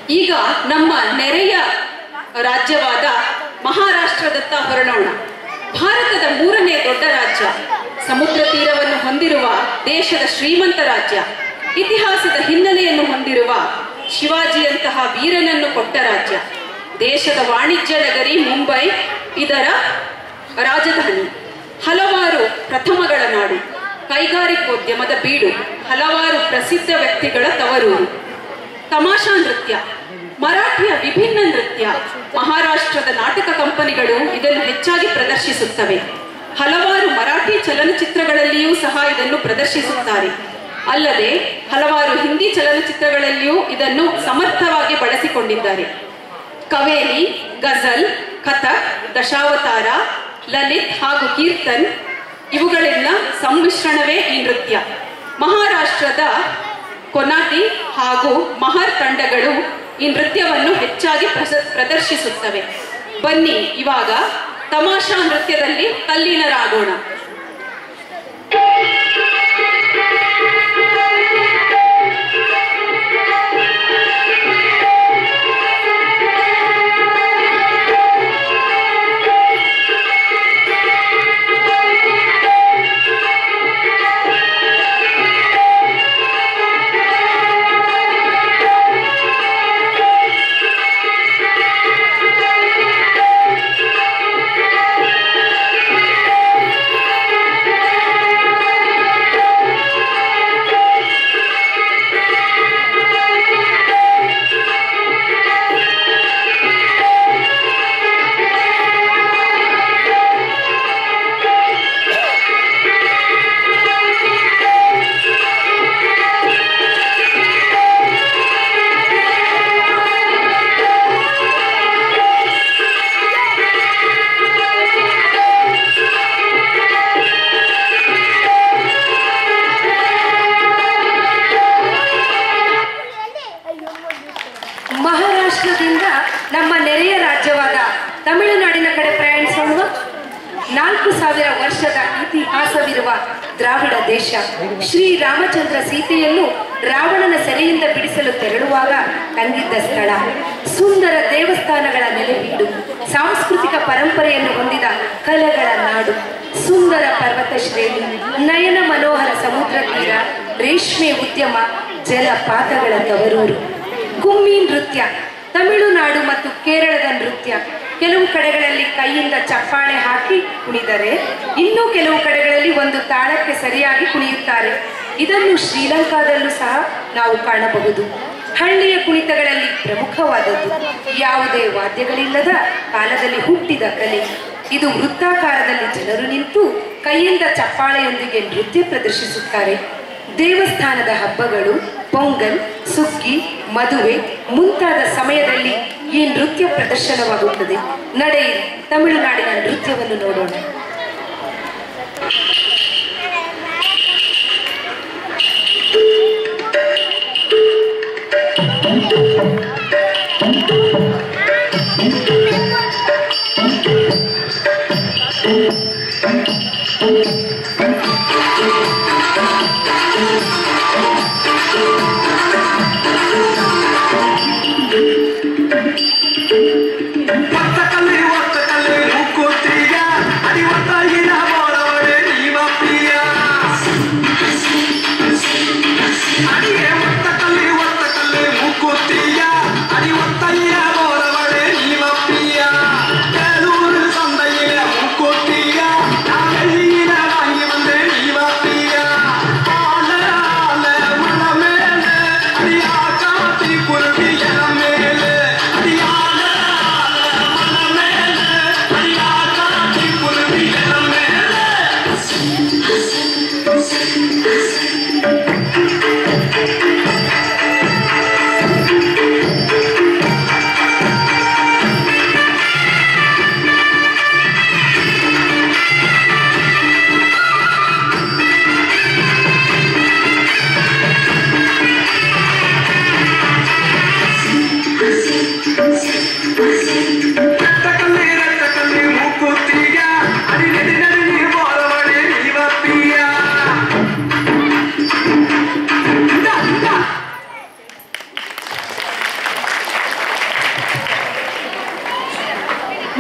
ಈಗ ನಮ್ಮ ನೆರೆಯ ರಾಜ್ಯವಾದ ಮಹಾರಾಷ್ಟ್ರದತ್ತ ಹೊರಡೋಣ ಭಾರತದ ಮೂರನೇ ದೊಡ್ಡ ರಾಜ್ಯ ಸಮುದ್ರ ತೀರವನ್ನು ಹೊಂದಿರುವ ದೇಶದ ಶ್ರೀಮಂತ ರಾಜ್ಯ ಇತಿಹಾಸದ ಹಿನ್ನೆಲೆಯನ್ನು ಹೊಂದಿರುವ ಶಿವಾಜಿಯಂತಹ ವೀರನನ್ನು ಕೊಟ್ಟ ರಾಜ್ಯ ದೇಶದ ವಾಣಿಜ್ಯ ನಗರಿ ಮುಂಬೈ ಇದರ ರಾಜಧಾನಿ ಹಲವಾರು ಪ್ರಥಮಗಳ ನಾಡು ಕೈಗಾರಿಕೋದ್ಯಮದ ಬೀಡು ಹಲವಾರು ಪ್ರಸಿದ್ಧ ವ್ಯಕ್ತಿಗಳ ತವರೂರು ತಮಾಷಾ ನೃತ್ಯ ಮರಾಠಿಯ ವಿಭಿನ್ನ ನೃತ್ಯ ಮಹಾರಾಷ್ಟ್ರದ ನಾಟಕ ಕಂಪನಿಗಳು ಇದನ್ನು ಹೆಚ್ಚಾಗಿ ಪ್ರದರ್ಶಿಸುತ್ತವೆ ಹಲವಾರು ಮರಾಠಿ ಚಲನಚಿತ್ರಗಳಲ್ಲಿಯೂ ಸಹ ಇದನ್ನು ಪ್ರದರ್ಶಿಸುತ್ತಾರೆ ಅಲ್ಲದೆ ಹಲವಾರು ಹಿಂದಿ ಚಲನಚಿತ್ರಗಳಲ್ಲಿಯೂ ಇದನ್ನು ಸಮರ್ಥವಾಗಿ ಬಳಸಿಕೊಂಡಿದ್ದಾರೆ ಕವೇಲಿ ಗಜಲ್ ಕಥಕ್ ದಶಾವತಾರ ಲಲಿತ್ ಹಾಗೂ ಕೀರ್ತನ್ ಇವುಗಳೆಲ್ಲ ಸಮ್ಮಿಶ್ರಣವೇ ಈ ನೃತ್ಯ ಮಹಾರಾಷ್ಟ್ರದ ಕೊನಾಟಿ ಹಾಗೂ ಮಹರ್ ತಂಡಗಳು ಈ ನೃತ್ಯವನ್ನು ಹೆಚ್ಚಾಗಿ ಪ್ರಸ- ಪ್ರದರ್ಶಿಸುತ್ತವೆ ಬನ್ನಿ ಇವಾಗ ತಮಾಷಾ ನೃತ್ಯದಲ್ಲಿ ತಲ್ಲೀನರಾಗೋಣ ಮಹಾರಾಷ್ಟ್ರದಿಂದ ನಮ್ಮ ನೆರೆಯ ರಾಜ್ಯವಾದ ತಮಿಳುನಾಡಿನ ಕಡೆ ಪ್ರಯಾಣಿಸೋಣ ನಾಲ್ಕು ಸಾವಿರ ವರ್ಷದ ಇತಿಹಾಸವಿರುವ ದ್ರಾವಿಡ ದೇಶ ಶ್ರೀ ರಾಮಚಂದ್ರ ಸೀತೆಯನ್ನು ರಾವಣನ ಸೆರೆಯಿಂದ ಬಿಡಿಸಲು ತೆರಳುವಾಗ ತಂಗಿದ್ದ ಸ್ಥಳ ಸುಂದರ ದೇವಸ್ಥಾನಗಳ ನೆಲೆಬೀಡು ಸಾಂಸ್ಕೃತಿಕ ಪರಂಪರೆಯನ್ನು ಹೊಂದಿದ ಕಲೆಗಳ ನಾಡು ಸುಂದರ ಪರ್ವತ ಶ್ರೇಣಿ ನಯನ ಮನೋಹರ ಸಮುದ್ರ ತೀರ ರೇಷ್ಮೆ ಉದ್ಯಮ ಜಲಪಾತಗಳ ತವರೂರು ಕುಮ್ಮಿ ನೃತ್ಯ ತಮಿಳುನಾಡು ಮತ್ತು ಕೇರಳದ ನೃತ್ಯ ಕೆಲವು ಕಡೆಗಳಲ್ಲಿ ಕೈಯಿಂದ ಚಪ್ಪಾಳೆ ಹಾಕಿ ಕುಣಿದರೆ ಇನ್ನು ಕೆಲವು ಕಡೆಗಳಲ್ಲಿ ಒಂದು ತಾಳಕ್ಕೆ ಸರಿಯಾಗಿ ಕುಣಿಯುತ್ತಾರೆ ಇದನ್ನು ಶ್ರೀಲಂಕಾದಲ್ಲೂ ಸಹ ನಾವು ಕಾಣಬಹುದು ಹಳ್ಳಿಯ ಕುಣಿತಗಳಲ್ಲಿ ಪ್ರಮುಖವಾದದ್ದು ಯಾವುದೇ ವಾದ್ಯಗಳಿಲ್ಲದ ಕಾಲದಲ್ಲಿ ಹುಟ್ಟಿದ ಕಲೆ ಇದು ವೃತ್ತಾಕಾರದಲ್ಲಿ ಜನರು ನಿಂತು ಕೈಯಿಂದ ಚಪ್ಪಾಳೆಯೊಂದಿಗೆ ನೃತ್ಯ ಪ್ರದರ್ಶಿಸುತ್ತಾರೆ ದೇವಸ್ಥಾನದ ಹಬ್ಬಗಳು ಪೊಂಗಲ್ ಸುಗ್ಗಿ ಮದುವೆ ಮುಂತಾದ ಸಮಯದಲ್ಲಿ ಈ ನೃತ್ಯ ಪ್ರದರ್ಶನವಾಗುತ್ತದೆ ನಡೆಯಿರಿ ತಮಿಳುನಾಡಿನ ನೃತ್ಯವನ್ನು ನೋಡೋಣ ಒತ್ತಕಲ್ಲಿ ಒತ್ತಕಲ್ಲಿ ಮುಕ್ಕುತ್ತೀಗ ಅಡಿ ಒತ್ತಾಗಿನ ಬೋಳವಡೆ ನೀವ ಪ್ರಿಯ ಅಡಿಗೆ ಒತ್ತಕಲ್ಲಿ ಒತ್ತಕಲ್ಲಿ ಮುಕ್ಕುತ್ತೀಗ ಅಡಿ ಒತ್ತಾಗಿನ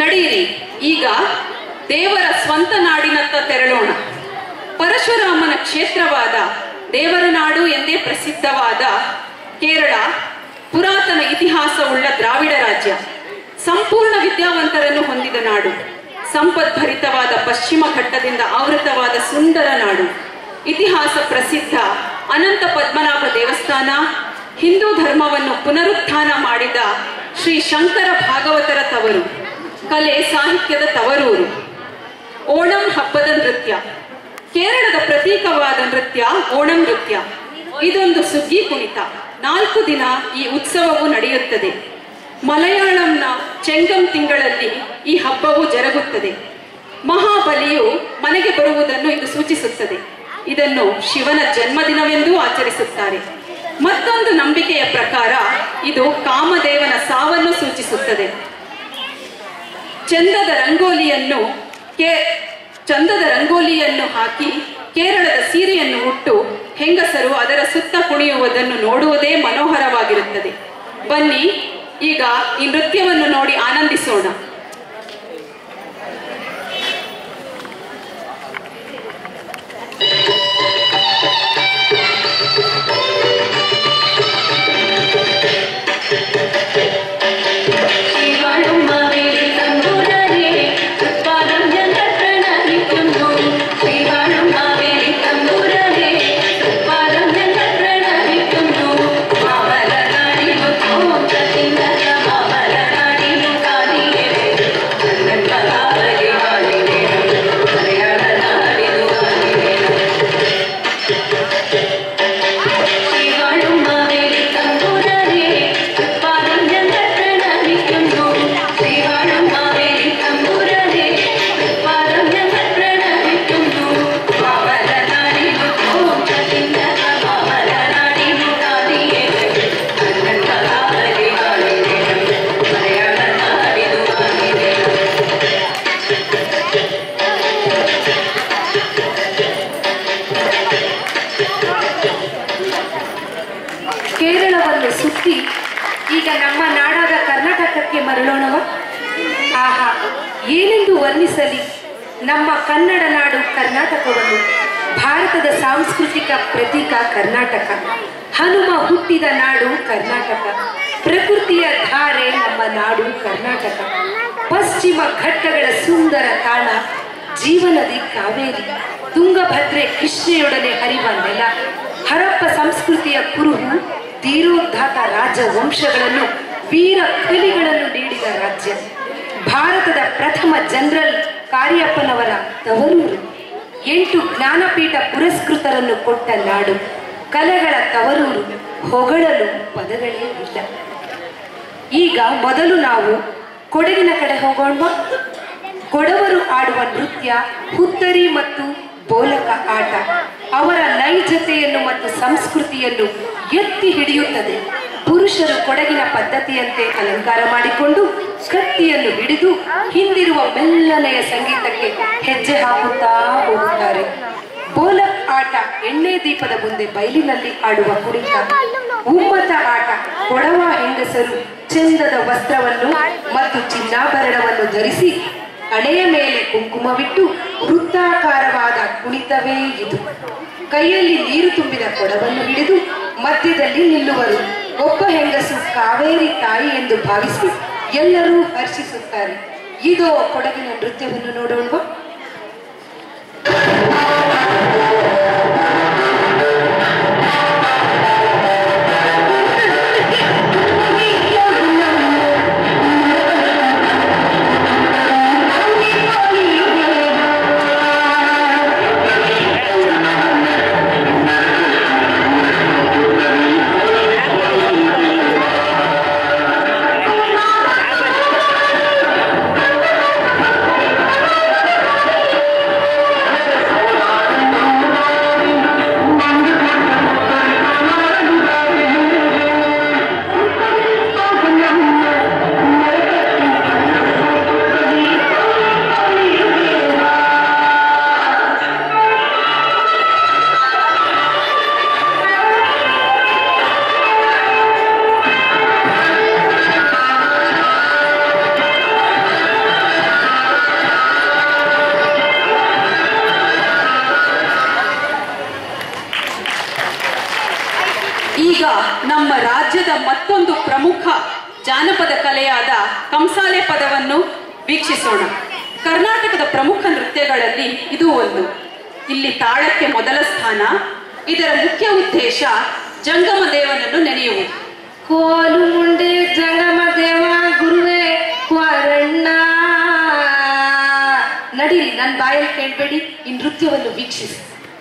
ನಡೆಯಿರಿ ಈಗ ದೇವರ ಸ್ವಂತ ನಾಡಿನತ್ತ ತೆರಳೋಣ ಪರಶುರಾಮನ ಕ್ಷೇತ್ರವಾದ ದೇವರ ನಾಡು ಎಂದೇ ಪ್ರಸಿದ್ಧವಾದ ಕೇರಳ ಪುರಾತನ ಇತಿಹಾಸವುಳ್ಳ ದ್ರಾವಿಡ ರಾಜ್ಯ ಸಂಪೂರ್ಣ ವಿದ್ಯಾವಂತರನ್ನು ಹೊಂದಿದ ನಾಡು ಸಂಪದ್ಭರಿತವಾದ ಪಶ್ಚಿಮ ಘಟ್ಟದಿಂದ ಆವೃತವಾದ ಸುಂದರ ನಾಡು ಇತಿಹಾಸ ಪ್ರಸಿದ್ಧ ಅನಂತ ಪದ್ಮನಾಭ ದೇವಸ್ಥಾನ ಹಿಂದೂ ಧರ್ಮವನ್ನು ಪುನರುತ್ಥಾನ ಮಾಡಿದ ಶ್ರೀ ಶಂಕರ ಭಾಗವತರ ತವರು ಕಲೆ ಸಾಹಿತ್ಯದ ತವರೂರು ಓಣಂ ಹಬ್ಬದ ನೃತ್ಯ ಕೇರಳದ ಪ್ರತೀಕವಾದ ನೃತ್ಯ ಓಣಂ ನೃತ್ಯ ಇದೊಂದು ಸುಗ್ಗಿ ಕುಣಿತ ನಾಲ್ಕು ದಿನ ಈ ಉತ್ಸವವು ನಡೆಯುತ್ತದೆ ಮಲಯಾಳಂನ ಚೆಂಗಂ ತಿಂಗಳಲ್ಲಿ ಈ ಹಬ್ಬವು ಜರುಗುತ್ತದೆ ಮಹಾಬಲಿಯು ಮನೆಗೆ ಬರುವುದನ್ನು ಇದು ಸೂಚಿಸುತ್ತದೆ ಇದನ್ನು ಶಿವನ ಜನ್ಮದಿನವೆಂದೂ ಆಚರಿಸುತ್ತಾರೆ ಮತ್ತೊಂದು ನಂಬಿಕೆಯ ಪ್ರಕಾರ ಇದು ಕಾಮದೇವನ ಸಾವನ್ನು ಸೂಚಿಸುತ್ತದೆ ಚಂದದ ರಂಗೋಲಿಯನ್ನು ಕೇ ಚಂದದ ರಂಗೋಲಿಯನ್ನು ಹಾಕಿ ಕೇರಳದ ಸೀರೆಯನ್ನು ಉಟ್ಟು ಹೆಂಗಸರು ಅದರ ಸುತ್ತ ಕುಣಿಯುವುದನ್ನು ನೋಡುವುದೇ ಮನೋಹರವಾಗಿರುತ್ತದೆ ಬನ್ನಿ ಈಗ ಈ ನೃತ್ಯವನ್ನು ನೋಡಿ ಆನಂದಿಸೋಣ ಕೇರಳವನ್ನು ಸುತ್ತಿ ಈಗ ನಮ್ಮ ನಾಡಾದ ಕರ್ನಾಟಕಕ್ಕೆ ಮರಳೋಣವ ಆಹಾ ಏನೆಂದು ವರ್ಣಿಸಲಿ ನಮ್ಮ ಕನ್ನಡ ನಾಡು ಕರ್ನಾಟಕವನ್ನು ಭಾರತದ ಸಾಂಸ್ಕೃತಿಕ ಪ್ರತೀಕ ಕರ್ನಾಟಕ ಹನುಮ ಹುಟ್ಟಿದ ನಾಡು ಕರ್ನಾಟಕ ಪ್ರಕೃತಿಯ ಧಾರೆ ನಮ್ಮ ನಾಡು ಕರ್ನಾಟಕ ಪಶ್ಚಿಮ ಘಟ್ಟಗಳ ಸುಂದರ ತಾಣ ಜೀವನದಿ ಕಾವೇರಿ ತುಂಗಭದ್ರೆ ಕೃಷ್ಣೆಯೊಡನೆ ಹರಿವ ನೆಲ ಹರಪ್ಪ ಸಂಸ್ಕೃತಿಯ ಕುರುಹು ತೀರೋದ್ಧಾತ ರಾಜವಂಶಗಳನ್ನು ವೀರ ಕಲಿಗಳನ್ನು ನೀಡಿದ ರಾಜ್ಯ ಭಾರತದ ಪ್ರಥಮ ಜನರಲ್ ಕಾರ್ಯಪ್ಪನವರ ತವರೂರು ಎಂಟು ಜ್ಞಾನಪೀಠ ಪುರಸ್ಕೃತರನ್ನು ಕೊಟ್ಟ ನಾಡು ಕಲೆಗಳ ತವರೂರು ಹೊಗಳಲು ಪದಗಳೇ ಇಲ್ಲ ಈಗ ಮೊದಲು ನಾವು ಕೊಡಗಿನ ಕಡೆ ಹೋಗೋಣ ಕೊಡವರು ಆಡುವ ನೃತ್ಯ ಹುತ್ತರಿ ಮತ್ತು ಬೋಲಕ ಆಟ ಅವರ ನೈಜತೆಯನ್ನು ಮತ್ತು ಸಂಸ್ಕೃತಿಯನ್ನು ಎತ್ತಿ ಹಿಡಿಯುತ್ತದೆ ಪುರುಷರು ಕೊಡಗಿನ ಪದ್ಧತಿಯಂತೆ ಅಲಂಕಾರ ಮಾಡಿಕೊಂಡು ಕತ್ತಿಯನ್ನು ಹಿಡಿದು ಹಿಂದಿರುವ ಮೆಲ್ಲನೆಯ ಸಂಗೀತಕ್ಕೆ ಹೆಜ್ಜೆ ಹಾಕುತ್ತಾ ಹೋಗುತ್ತಾರೆ ಬೋಲಕ್ ಆಟ ಎಣ್ಣೆ ದೀಪದ ಮುಂದೆ ಬಯಲಿನಲ್ಲಿ ಆಡುವ ಕುಣಿತ ಉಮ್ಮತ ಆಟ ಕೊಡವ ಹೆಂಗಸರು ಚಂದದ ವಸ್ತ್ರವನ್ನು ಮತ್ತು ಚಿನ್ನಾಭರಣವನ್ನು ಧರಿಸಿ ಹಣೆಯ ಮೇಲೆ ಕುಂಕುಮವಿಟ್ಟು ವೃತ್ತಾಕಾರವಾದ ಕುಣಿತವೇ ಇದು ಕೈಯಲ್ಲಿ ನೀರು ತುಂಬಿದ ಕೊಡವನ್ನು ಹಿಡಿದು ಮಧ್ಯದಲ್ಲಿ ನಿಲ್ಲುವರು ಒಬ್ಬ ಹೆಂಗಸು ಕಾವೇರಿ ತಾಯಿ ಎಂದು ಭಾವಿಸಿ ಎಲ್ಲರೂ ಹರ್ಷಿಸುತ್ತಾರೆ ಇದೋ ಕೊಡಗಿನ ನೃತ್ಯವನ್ನು ನೋಡೋಣವಾ Thank ಪ್ರಮುಖ ಜಾನಪದ ಕಲೆಯಾದ ಕಂಸಾಲೆ ಪದವನ್ನು ವೀಕ್ಷಿಸೋಣ ಕರ್ನಾಟಕದ ಪ್ರಮುಖ ನೃತ್ಯಗಳಲ್ಲಿ ಇದು ಒಂದು ಇಲ್ಲಿ ತಾಳಕ್ಕೆ ಮೊದಲ ಸ್ಥಾನ ಇದರ ಮುಖ್ಯ ಉದ್ದೇಶ ಜಂಗಮ ದೇವನನ್ನು ನೆನೆಯುವುದು ಕೋಲು ಮುಂಡೆ ಜಂಗಮ ದೇವ ಗುರುವೇ ಕ್ವಾರಣ್ಣ ನಡೀರಿ ನನ್ನ ಬಾಯಲ್ಲಿ ಕೇಳಬೇಡಿ ಈ ನೃತ್ಯವನ್ನು ವೀಕ್ಷಿಸಿ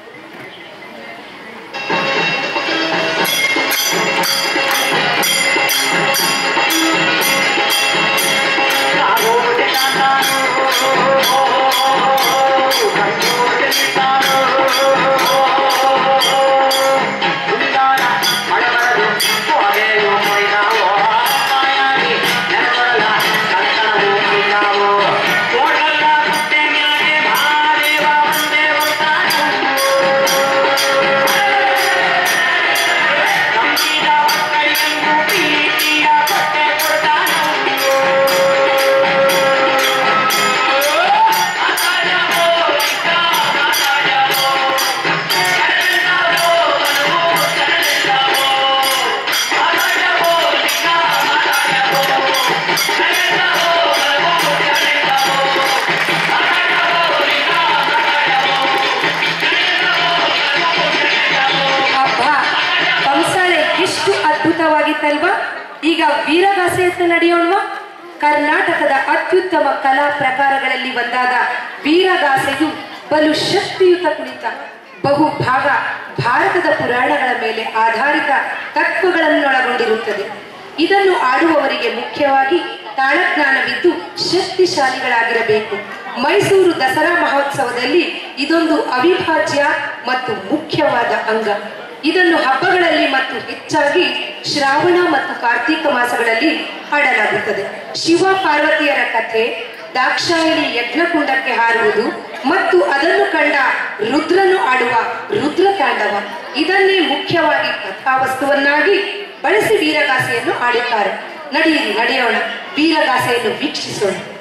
ಅಬ್ಬಾ ಕಂಸಾಳೆ ಎಷ್ಟು ಅದ್ಭುತವಾಗಿತ್ತಲ್ವಾ ಈಗ ವೀರಗಾಸೆಯತ್ತ ನಡೆಯೋಣವಾ ಕರ್ನಾಟಕದ ಅತ್ಯುತ್ತಮ ಕಲಾ ಪ್ರಕಾರಗಳಲ್ಲಿ ಒಂದಾದ ವೀರಗಾಸೆಯು ಬಲು ಶಕ್ತಿಯುತ ಕುಣಿತ ಬಹು ಭಾಗ ಭಾರತದ ಪುರಾಣಗಳ ಮೇಲೆ ಆಧಾರಿತ ತತ್ವಗಳನ್ನೊಳಗೊಂಡಿರುತ್ತದೆ ಇದನ್ನು ಆಡುವವರಿಗೆ ಮುಖ್ಯವಾಗಿ ತಾಳಜ್ಞಾನವಿದ್ದು ಶಕ್ತಿಶಾಲಿಗಳಾಗಿರಬೇಕು ಮೈಸೂರು ದಸರಾ ಮಹೋತ್ಸವದಲ್ಲಿ ಇದೊಂದು ಅವಿಭಾಜ್ಯ ಮತ್ತು ಮುಖ್ಯವಾದ ಅಂಗ ಇದನ್ನು ಹಬ್ಬಗಳಲ್ಲಿ ಮತ್ತು ಹೆಚ್ಚಾಗಿ ಶ್ರಾವಣ ಮತ್ತು ಕಾರ್ತೀಕ ಮಾಸಗಳಲ್ಲಿ ಹಾಡಲಾಗುತ್ತದೆ ಶಿವ ಪಾರ್ವತಿಯರ ಕಥೆ ದಾಕ್ಷಾಯಿಣಿ ಯಜ್ಞಕುಂಡಕ್ಕೆ ಹಾರುವುದು ಮತ್ತು ಅದನ್ನು ಕಂಡ ರುದ್ರನು ಆಡುವ ರುದ್ರ ತಾಂಡವ ಇದನ್ನೇ ಮುಖ್ಯವಾಗಿ ಕಥಾವಸ್ತುವನ್ನಾಗಿ ಬಳಸಿ ವೀರಗಾಸೆಯನ್ನು ಆಡುತ್ತಾರೆ ನಡೆಯಿರಿ ನಡೆಯೋಣ ವೀರಗಾಸೆಯನ್ನು ವೀಕ್ಷಿಸೋಣ